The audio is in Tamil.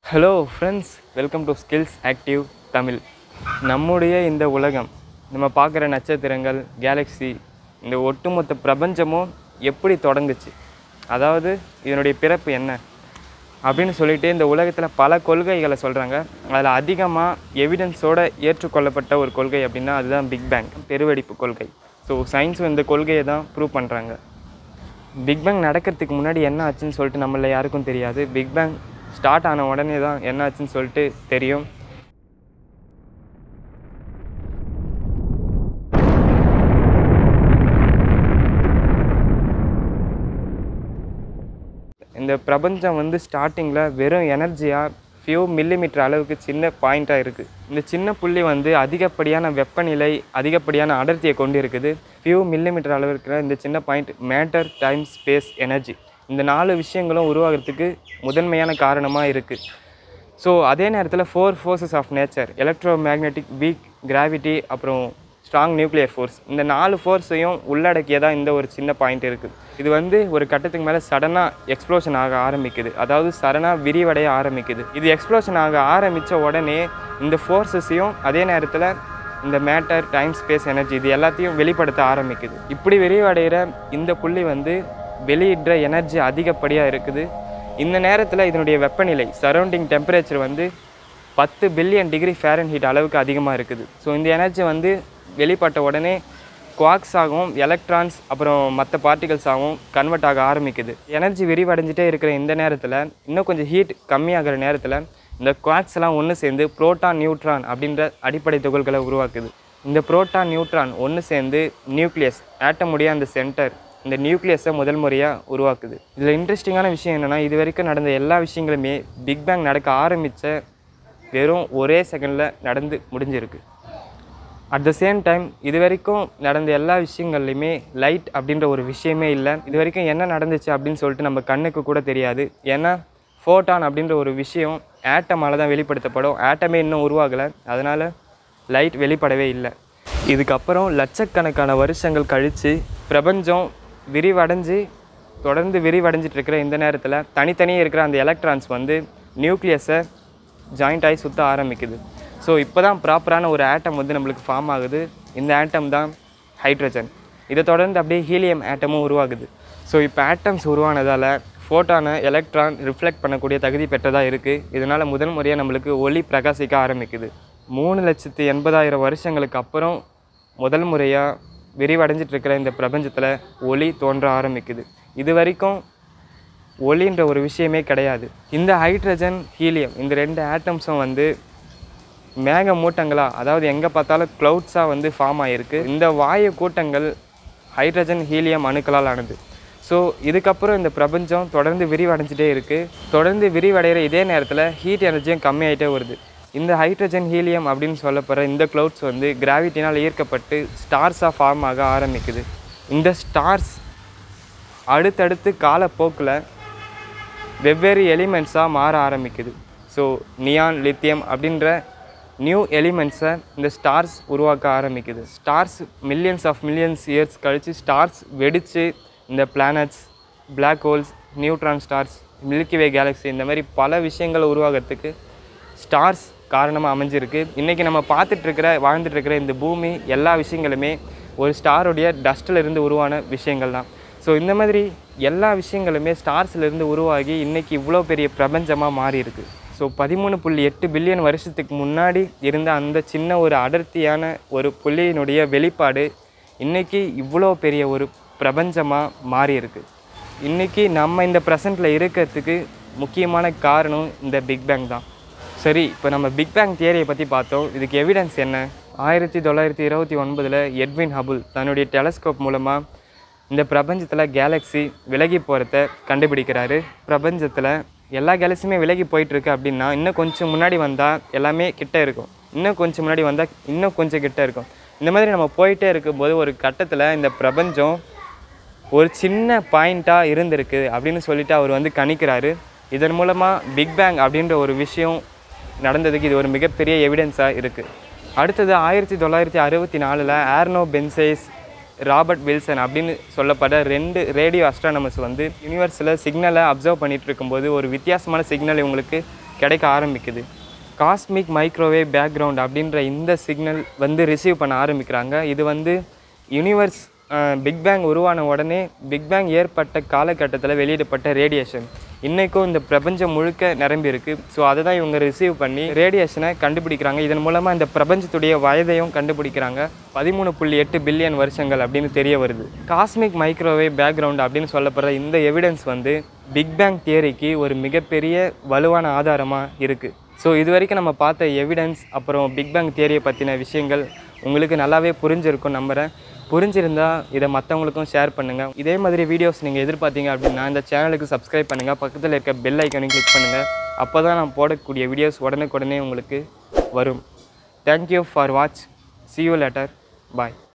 hello friends welcome to skills active Tamil நம்முடைய இந்த உலகம் நம்ம பார்க்குற நட்சத்திரங்கள் கேலக்ஸி இந்த ஒட்டுமொத்த பிரபஞ்சமும் எப்படி தொடங்குச்சு அதாவது இதனுடைய பிறப்பு என்ன அப்படின்னு சொல்லிட்டு இந்த உலகத்தில் பல கொள்கைகளை சொல்கிறாங்க அதில் அதிகமாக எவிடன்ஸோட ஏற்றுக்கொள்ளப்பட்ட ஒரு கொள்கை அப்படின்னா அதுதான் பிக் பேங் பெருவெடிப்பு கொள்கை ஸோ சயின்ஸும் இந்த கொள்கையை தான் ப்ரூவ் பண்ணுறாங்க பிக் பேங் நடக்கிறதுக்கு முன்னாடி என்ன ஆச்சுன்னு சொல்லிட்டு நம்மள யாருக்கும் தெரியாது பிக் பேங் ஸ்டார்ட் ஆன உடனே தான் என்ன ஆச்சுன்னு சொல்லிட்டு தெரியும் இந்த பிரபஞ்சம் வந்து ஸ்டார்டிங்கில் வெறும் எனர்ஜியாக ஃபியூ மில்லிமீட்டர் அளவுக்கு சின்ன பாயிண்ட்டாக இருக்குது இந்த சின்ன புள்ளி வந்து அதிகப்படியான வெப்பநிலை அதிகப்படியான அடர்த்தியை கொண்டு இருக்குது ஃபியூ மில்லிமீட்டர் அளவு இருக்கிற இந்த சின்ன point matter time space energy இந்த நாலு விஷயங்களும் உருவாகிறதுக்கு முதன்மையான காரணமாக இருக்குது ஸோ அதே நேரத்தில் four forces of nature electromagnetic weak gravity அப்புறம் ஸ்ட்ராங் நியூக்ளியர் ஃபோர்ஸ் இந்த நாலு ஃபோர்ஸையும் உள்ளடக்கியதாக இந்த ஒரு சின்ன பாயிண்ட் இருக்குது இது வந்து ஒரு கட்டத்துக்கு மேலே சடனாக எக்ஸ்ப்ளோஷன் ஆக ஆரம்பிக்குது அதாவது சடனாக விரிவடைய ஆரம்பிக்குது இது எக்ஸ்ப்ளோஷன் ஆக ஆரம்பித்த உடனே இந்த ஃபோர்ஸஸையும் அதே நேரத்தில் இந்த மேட்டர் டைம் ஸ்பேஸ் எனர்ஜி இது எல்லாத்தையும் வெளிப்படுத்த ஆரம்பிக்குது இப்படி விரிவடைகிற இந்த புள்ளி வந்து வெளியிடுற எனர்ஜி அதிகப்படியாக இருக்குது இந்த நேரத்தில் இதனுடைய வெப்பநிலை சரௌண்டிங் டெம்பரேச்சர் வந்து பத்து பில்லியன் டிகிரி ஃபேரன்ஹீட் அளவுக்கு அதிகமாக இருக்குது ஸோ இந்த எனர்ஜி வந்து வெளிப்பட்ட உடனே குவாக்ஸ் ஆகவும் எலக்ட்ரான்ஸ் அப்புறம் மற்ற பார்ட்டிகல்ஸ் ஆகவும் கன்வெர்ட் ஆக ஆரம்பிக்குது எனர்ஜி விரிவடைஞ்சிட்டே இருக்கிற இந்த நேரத்தில் இன்னும் கொஞ்சம் ஹீட் கம்மியாகிற நேரத்தில் இந்த குவாக்ஸ் எல்லாம் ஒன்று சேர்ந்து புரோட்டான் நியூட்ரான் அப்படின்ற அடிப்படை துகள்களை உருவாக்குது இந்த புரோட்டான் நியூட்ரான் ஒன்று சேர்ந்து நியூக்ளியஸ் ஆட்டமுடைய அந்த சென்டர் இந்த நியூக்ளியஸை முதல் முறையாக உருவாக்குது இதில் இன்ட்ரெஸ்டிங்கான விஷயம் என்னென்னா இது வரைக்கும் நடந்த எல்லா விஷயங்களுமே பிக் பேங் நடக்க ஆரம்பித்த வெறும் ஒரே செகண்டில் நடந்து முடிஞ்சிருக்கு அட் த சேம் டைம் இது வரைக்கும் நடந்த எல்லா விஷயங்கள்லையுமே லைட் அப்படின்ற ஒரு விஷயமே இல்லை இது வரைக்கும் என்ன நடந்துச்சு அப்படின்னு சொல்லிட்டு நம்ம கண்ணுக்கு கூட தெரியாது ஏன்னா ஃபோட்டான் அப்படின்ற ஒரு விஷயம் ஆட்டமால் தான் வெளிப்படுத்தப்படும் ஆட்டமே இன்னும் உருவாகலை அதனால் லைட் வெளிப்படவே இல்லை இதுக்கப்புறம் லட்சக்கணக்கான வருஷங்கள் கழித்து பிரபஞ்சம் விரிவடைஞ்சு தொடர்ந்து விரிவடைஞ்சிட்டு இருக்கிற இந்த நேரத்தில் தனித்தனியே இருக்கிற அந்த எலக்ட்ரான்ஸ் வந்து நியூக்ளியஸை ஜாயிண்ட் ஆகி சுற்ற ஆரம்பிக்குது ஸோ இப்போ தான் ப்ராப்பரான ஒரு ஆட்டம் வந்து நம்மளுக்கு ஃபார்ம் ஆகுது இந்த ஆட்டம் தான் ஹைட்ரஜன் இதை தொடர்ந்து அப்படியே ஹீலியம் ஆட்டமும் உருவாகுது ஸோ இப்போ ஆட்டம்ஸ் உருவானதால் ஃபோட்டானை எலக்ட்ரான் ரிஃப்ளெக்ட் பண்ணக்கூடிய தகுதி பெற்றதாக இருக்குது இதனால் முதல் முறையாக நம்மளுக்கு ஒளி பிரகாசிக்க ஆரம்பிக்குது மூணு லட்சத்து எண்பதாயிரம் வருஷங்களுக்கு அப்புறம் முதல் முறையாக விரிவடைஞ்சிட்டு இருக்கிற இந்த பிரபஞ்சத்தில் ஒளி தோன்ற ஆரம்பிக்குது இது வரைக்கும் ஒளின்ற ஒரு விஷயமே கிடையாது இந்த ஹைட்ரஜன் ஹீலியம் இந்த ரெண்டு ஆட்டம்ஸும் வந்து மேக மூட்டங்களாக அதாவது எங்கே பார்த்தாலும் க்ளவுட்ஸாக வந்து ஃபார்ம் ஆகிருக்கு இந்த வாயு கூட்டங்கள் ஹைட்ரஜன் ஹீலியம் அணுக்களால் ஆனது ஸோ இதுக்கப்புறம் இந்த பிரபஞ்சம் தொடர்ந்து விரிவடைஞ்சிட்டே இருக்குது தொடர்ந்து விரிவடைகிற இதே நேரத்தில் ஹீட் எனர்ஜியும் கம்மியாயிட்டே வருது இந்த ஹைட்ரஜன் ஹீலியம் அப்படின்னு சொல்லப்படுற இந்த க்ளவுட்ஸ் வந்து கிராவிட்டினால் ஈர்க்கப்பட்டு ஸ்டார்ஸாக ஃபார்ம் ஆக ஆரம்பிக்குது இந்த ஸ்டார்ஸ் அடுத்தடுத்து காலப்போக்கில் வெவ்வேறு எலிமெண்ட்ஸாக மாற ஆரம்பிக்குது ஸோ நியான் லித்தியம் அப்படின்ற நியூ எலிமெண்ட்ஸை இந்த ஸ்டார்ஸ் உருவாக்க ஆரம்பிக்குது stars millions of millions years கழித்து ஸ்டார்ஸ் வெடித்து இந்த planets black holes neutron stars Milky Way galaxy இந்த மாதிரி பல விஷயங்கள் உருவாகிறதுக்கு ஸ்டார்ஸ் காரணமாக அமைஞ்சிருக்கு இன்றைக்கி நம்ம பார்த்துட்ருக்கிற வாழ்ந்துட்டுருக்கிற இந்த பூமி எல்லா விஷயங்களுமே ஒரு ஸ்டாருடைய டஸ்ட்டில் இருந்து உருவான விஷயங்கள் தான் ஸோ இந்த மாதிரி எல்லா விஷயங்களுமே ஸ்டார்ஸ்லேருந்து உருவாகி இன்றைக்கி இவ்வளோ பெரிய பிரபஞ்சமாக மாறி இருக்கு ஸோ பதிமூணு புள்ளி எட்டு பில்லியன் வருஷத்துக்கு முன்னாடி இருந்த அந்த சின்ன ஒரு அடர்த்தியான ஒரு புள்ளியினுடைய வெளிப்பாடு இன்றைக்கி இவ்வளோ பெரிய ஒரு பிரபஞ்சமாக மாறி இருக்கு இன்றைக்கி நம்ம இந்த ப்ரெசண்ட்டில் இருக்கிறதுக்கு முக்கியமான காரணம் இந்த பிக் பேங் தான் சரி இப்போ நம்ம பிக் பேங் தியரியை பற்றி பார்த்தோம் இதுக்கு எவிடன்ஸ் என்ன ஆயிரத்தி தொள்ளாயிரத்தி இருபத்தி ஒன்பதில் எட்வின் ஹபுல் தன்னுடைய டெலஸ்கோப் மூலமாக இந்த பிரபஞ்சத்தில் கேலக்ஸி விலகி போகிறத கண்டுபிடிக்கிறாரு பிரபஞ்சத்தில் எல்லா கேலக்ஸியுமே விலகி போயிட்டுருக்கு அப்படின்னா இன்னும் கொஞ்சம் முன்னாடி வந்தால் எல்லாமே கிட்ட இருக்கும் இன்னும் கொஞ்சம் முன்னாடி வந்தால் இன்னும் கொஞ்சம் கிட்ட இருக்கும் இந்த மாதிரி நம்ம போயிட்டே இருக்கும்போது ஒரு கட்டத்தில் இந்த பிரபஞ்சம் ஒரு சின்ன பாயிண்ட்டாக இருந்திருக்கு அப்படின்னு சொல்லிட்டு அவர் வந்து கணிக்கிறாரு இதன் மூலமாக பிக் பேங் அப்படின்ற ஒரு விஷயம் நடந்ததுக்கு இது ஒரு மிகப்பெரிய எவிடன்ஸாக இருக்குது அடுத்தது ஆயிரத்தி தொள்ளாயிரத்தி அறுபத்தி நாலில் ஆர்னோ பென்சைஸ் ராபர்ட் வில்சன் அப்படின்னு சொல்லப்பட்ட ரெண்டு ரேடியோ அஸ்ட்ரானமர்ஸ் வந்து யூனிவர்ஸில் சிக்னலை அப்சர்வ் பண்ணிட்டு இருக்கும்போது ஒரு வித்தியாசமான சிக்னல் இவங்களுக்கு கிடைக்க ஆரம்பிக்குது காஸ்மிக் மைக்ரோவேவ் பேக்ரவுண்ட் அப்படின்ற இந்த சிக்னல் வந்து ரிசீவ் பண்ண ஆரம்பிக்கிறாங்க இது வந்து யூனிவர்ஸ் பிக் பேங் உருவான உடனே பிக் பேங் ஏற்பட்ட காலகட்டத்தில் வெளியிடப்பட்ட ரேடியேஷன் இன்றைக்கும் இந்த பிரபஞ்சம் முழுக்க நிரம்பி இருக்கு ஸோ அதை தான் இவங்க ரிசீவ் பண்ணி ரேடியேஷனை கண்டுபிடிக்கிறாங்க இதன் மூலமாக இந்த பிரபஞ்சத்துடைய வயதையும் கண்டுபிடிக்கிறாங்க பதிமூணு புள்ளி எட்டு பில்லியன் வருஷங்கள் அப்படின்னு தெரிய வருது காஸ்மிக் மைக்ரோவேவ் பேக்ரவுண்ட் அப்படின்னு சொல்லப்படுற இந்த எவிடன்ஸ் வந்து பிக் பேங் தியரிக்கு ஒரு மிகப்பெரிய வலுவான ஆதாரமாக இருக்குது ஸோ இது வரைக்கும் நம்ம பார்த்த எவிடன்ஸ் அப்புறம் பிக் பேங் தியரியை பற்றின விஷயங்கள் உங்களுக்கு நல்லாவே புரிஞ்சிருக்கும் நம்புகிறேன் புரிஞ்சிருந்தா இதை மற்றவங்களுக்கும் ஷேர் பண்ணுங்கள் இதே மாதிரி வீடியோஸ் நீங்கள் எதிர்பார்த்தீங்க அப்படின்னா இந்த சேனலுக்கு சப்ஸ்கிரைப் பண்ணுங்கள் பக்கத்தில் இருக்க பெல் ஐக்கனையும் கிளிக் பண்ணுங்கள் அப்போ தான் நான் போடக்கூடிய வீடியோஸ் உடனுக்குடனே உங்களுக்கு வரும் thank you for watch see you later bye